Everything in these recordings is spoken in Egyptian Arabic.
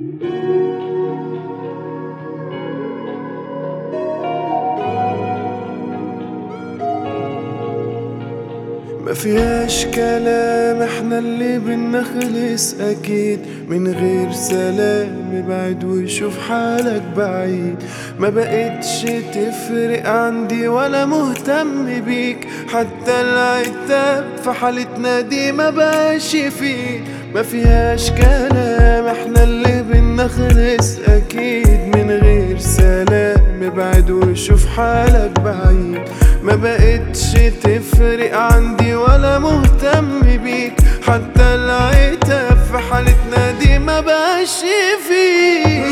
ما فيهاش كلام احنا اللي بنخلص اكيد من غير سلام ابعد وشوف حالك بعيد ما بقتش تفرق عندي ولا مهتم بيك حتى العتاب في حالتنا دي ما بقاش فيه ما فيهاش كلام احنا اللي بنخلص اكيد من غير سلام ابعد وشوف حالك بعيد ما بقتش تفرق عندي ولا مهتم بيك حتى العتاب في حالتنا دي ما بقاش فيه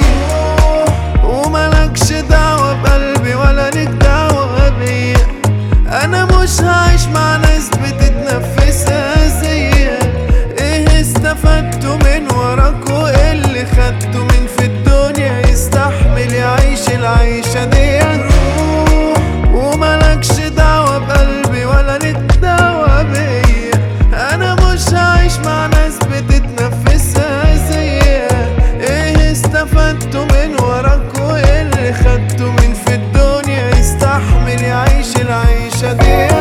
وملكش دعوة بقلبي ولا ليك دعوة بيا انا مش هعيش مع ناس بتتنفس زيا ايه استفدته من وراك وايه اللي خدته من في الدنيا يستحمل يعيش العيشة دي روح وملكش دعوة بقلبي ولا ليك دعوة بيا انا مش هعيش مع ناس بتتنفس زيا ايه استفدته من وراك وايه اللي خدته من في الدنيا يستحمل يعيش العيشة دي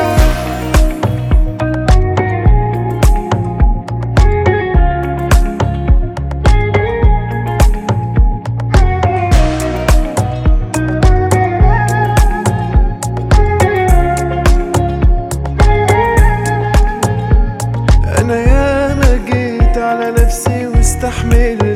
انا ياما جيت على نفسي واستحملت